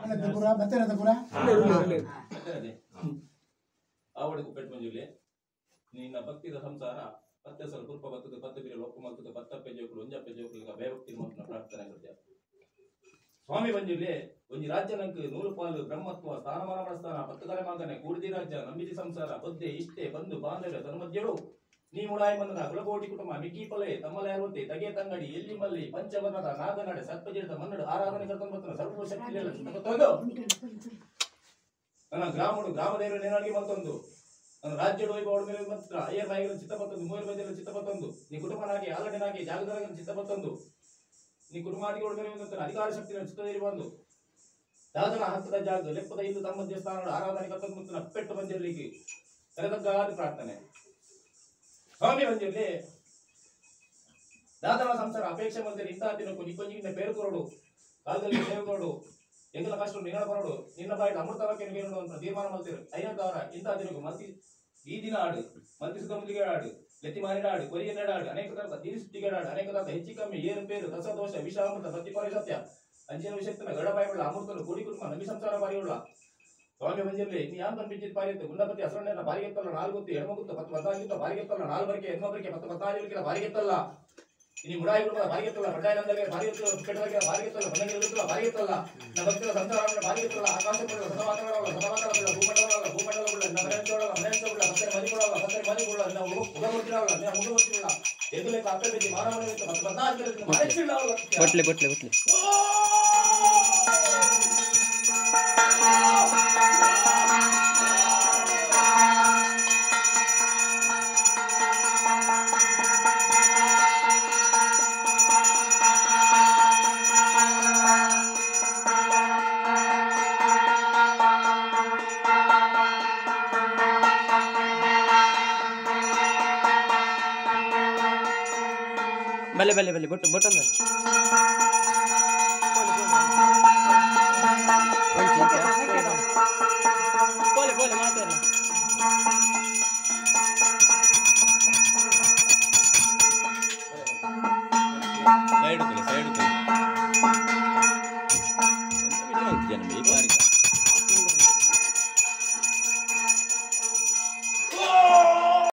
ದಗುರ ಮತ್ತೆ ದಗುರ ಅದೇ ಆವಡಿಗೂ ಪೆಟ್ಟು ಮಂಜುಲೆ ನಿನ್ನ ಭಕ್ತಿದ ಸಂಸಾರ ಪತ್ತೆ ಸಲ ಕುರ್ಪ ಬತ್ತದ ಪತ್ತು ಬಿರಿ ಲೊಕ್ಕ ಮತ್ತದ ಪತ್ತಪ್ಪೆ ಜೋಕುಲು ಒಂಜಪ್ಪೆ ಜೋಕುಲು ಭಯಭಕ್ತಿ ಮಾತ್ರ ಪ್ರಾರ್ಥನೆ ಕೃತ್ಯ ಸ್ವಾಮಿ ಬಂಜುಲೆ ಒಂಜಿ ರಾಜ್ಯನಂಕ್ ನೂರು ಪಾಲು ಬ್ರಹ್ಮತ್ವ ಸ್ಥಾನಮಾನ ಸ್ಥಾನ ಪತ್ತು ಕರೆ ಮಗನೆ ಕೂಡಿದಿ ರಾಜ್ಯ ನಂಬಿದಿ ಸಂಸಾರ ಬದ್ದೆ ಇಷ್ಟೇ ಬಂಧು ಬಾಂಧವ್ಯ ಧರ್ಮಜ್ಯಳು ನೀ ಮುಡಾಯಿ ಮನ್ನದ ಕುಲಕೋಟಿ ಕುಟುಂಬ ಮಿಕ್ಕಿ ಪೊಲೆ ತಮ್ಮಲೆ ಅರವತ್ತೆ ತಗೆ ತಂಗಡಿ ಎಲ್ಲಿ ಮಲ್ಲಿ ಪಂಚವರ್ಣದ ನಾಗನಡೆ ಸರ್ಪಜಿಡಿತ ಮನ್ನಡು ಆರಾಧನೆ ಕರ್ತನ ಬರ್ತನ ಸರ್ವ ಶಕ್ತಿ ನನ್ನ ಗ್ರಾಮಡು ಗ್ರಾಮ ದೇವರ ನೇನಾಳಿಗೆ ಮತ್ತೊಂದು ನನ್ನ ರಾಜ್ಯದ ವೈಭವ ಮೇಲೆ ಮಾತ್ರ ಅಯ್ಯರ್ ಬಾಯಿಗಳ ಚಿತ್ತಪತ್ತೊಂದು ಮೂರು ಬದಿಯಲ್ಲಿ ಚಿತ್ತಪತ್ತೊಂದು ನೀ ಕುಟುಂಬನಾಗಿ ಆಲಡಿನಾಗಿ ಜಾಗದೊಳಗೆ ಚಿತ್ತಪತ್ತೊಂದು ನೀ ಕುಟುಂಬಾದಿಗಳ ಮೇಲೆ ಒಂದು ಅಧಿಕಾರ ಶಕ್ತಿ ಚಿತ್ತದಲ್ಲಿ ಬಂದು ದಾದನ ಹತ್ತದ ಜಾಗ ಲೆಪ್ಪದ ಇಲ್ಲು ತಮ್ಮ ದೇವಸ್ಥಾನಗಳ ಆರಾಧನೆ ಕತ್ತೊಂದು ಮುತ್ತಿನ ಪೆಟ್ಟು ಬಂದಿರಲಿಕ್ಕೆ ಕರೆದಕ್ಕಾದ ಪ್ರಾರ್ಥನೆ ಸ್ವಾಮಿ ಬಂದಿರಲಿ ದಾದನ ಸಂಸಾರ ಅಪೇಕ್ಷೆ ಮಂದಿರ ಇಂಥ ತಿನ್ನಕು ನಿಕ್ಕೊಂಜಿಗಿನ ಬೇರು ಕೊರಡು ಕಾಲದಲ್ಲಿ ಸೇವೆ ಕೊರಡು ಎಂಗಲ ಕಷ್ಟ ನಿನ್ನ ಬರೋಡು ನಿನ್ನ ಬಾಯಿಗೆ ಅಮೃತವಕ್ಕೆ ನೀರು ಅಂತ ತೀರ್ಮಾನ ಮಾಡ್ತೀರಿ ಐನತ್ತಾವರ ಇಂಥ ದಿನಕ್ಕೂ ಮಲ್ತಿ ಈ ದಿನ ಆಡು ಮಲ್ತಿ ಸುತ್ತ ಮುಂದಿಗೆ ಆಡು ಲೆತ್ತಿ ಮಾರಿನ ಆಡು ಕೊರಿಯ ಆಡು ಅನೇಕ ತರದ ತೀರಿಸುತ್ತಿಗೆ ಆಡು ಅನೇಕ ತರದ ಹೆಚ್ಚು ಕಮ್ಮಿ ಏರು ಪೇರು ರಸದೋಷ ವಿಷಾಮೃತ ಪ್ರತಿಪಾರಿ ಸತ್ಯ ಅಂಚಿನ ವಿಷಯತ್ತಿನ ಗಡ ಬಾಯಿಗಳ ಅಮೃತನು ಕೂಡಿ ಕುಟುಂಬ ನಮಿ ಸಂಸಾರ ಬಾರಿಯುಳ್ಳ ಸ್ವಾಮಿ ಬಂಜಿರ್ಲಿ ನೀ ಯಾನ್ ಬಂದಿದ್ದ ಬಾರಿಯತ್ತು ಗುಂಡಪತಿ ಹಸರಣ್ಣ ಬಾರಿಗೆತ್ತಲ್ಲ ನಾಲ್ಗುತ್ತು ಎಡಮಗುತ್ತು ಪತ್ತು ಪತ್ತಾಗಿತ್ತು ಬಾರಿಗೆತ್ತಲ್ಲ ನಾಲ್ವರಿಗೆ ಹೆಣ್ಮೊಬ್ಬರಿಗೆ ಪತ್ತು ಪತ್ತಾಗಿರ್ಕಿಲ್ಲ ಬಾರಿಗೆತ್ತಲ್ಲ ಇನಿ ಮುಡಾಯಿ ಕುಟುಂಬ ಬಾರಿಗೆತ್ತಲ್ಲ ಬಂಡಾಯನಂದಗೆ ಬಾರಿಗೆತ್ತಲ್ಲ ಕೆಟ್ಟದಾಗಿ ಬಾರಿಗೆತ್ತಲ್ಲ ಬಂದಂಗೆ ಇರುತ್ತಲ್ಲ ಬಾರಿಗೆತ್ತಲ್ಲ ನಮ್ಮ ಭಕ್ತರ ಸಂಸಾರವನ್ನು ಬಾರಿಗೆತ್ತಲ್ಲ ಆಕಾಶ ಕೊಡಲ್ಲ ಸದ ಮಾತನಾಡಲ್ಲ ಸದ ಮಾತನಾಡಲ್ಲ ಭೂಮಂಡಲ ಭೂಮಂಡಲ ಬಿಡ ನಮ್ಮ ಮನೆಯಂಚೋಡಲ್ಲ ಮನೆಯಂಚೋ ಬಿಡ ಮತ್ತೆ ಮನೆ ಕೊಡಲ್ಲ ಮತ್ತೆ ಮನೆ ಕೊಡಲ್ಲ ನಾವು ಮುಗ ಕೊಡ್ತಿರಲ್ಲ ನಾವು ಮುಗ ಕೊಡ್ತಿರಲ್ಲ ಎದುಲೆ ಕಾಪೆ ಬಿದ್ದು ಮಾನವನ ಮತ್ತೆ ಬದ್ದಾಗಿರುತ್ತೆ ಮನೆಚಿಲ್ಲ ಬಟ್ಲೆ ಬಟ್ಲೆ ಬಟ್ಲೆ ಬಲ್ಲೆ ಬಲ್ಲೆ ಬಲ್ಲೆ ಬೊಟ್ಟು ಬೊಟ್ಟು ಒಂದು ಪೋಲೆ ಪೋಲೆ ಮಾತಾಡಲ್ಲ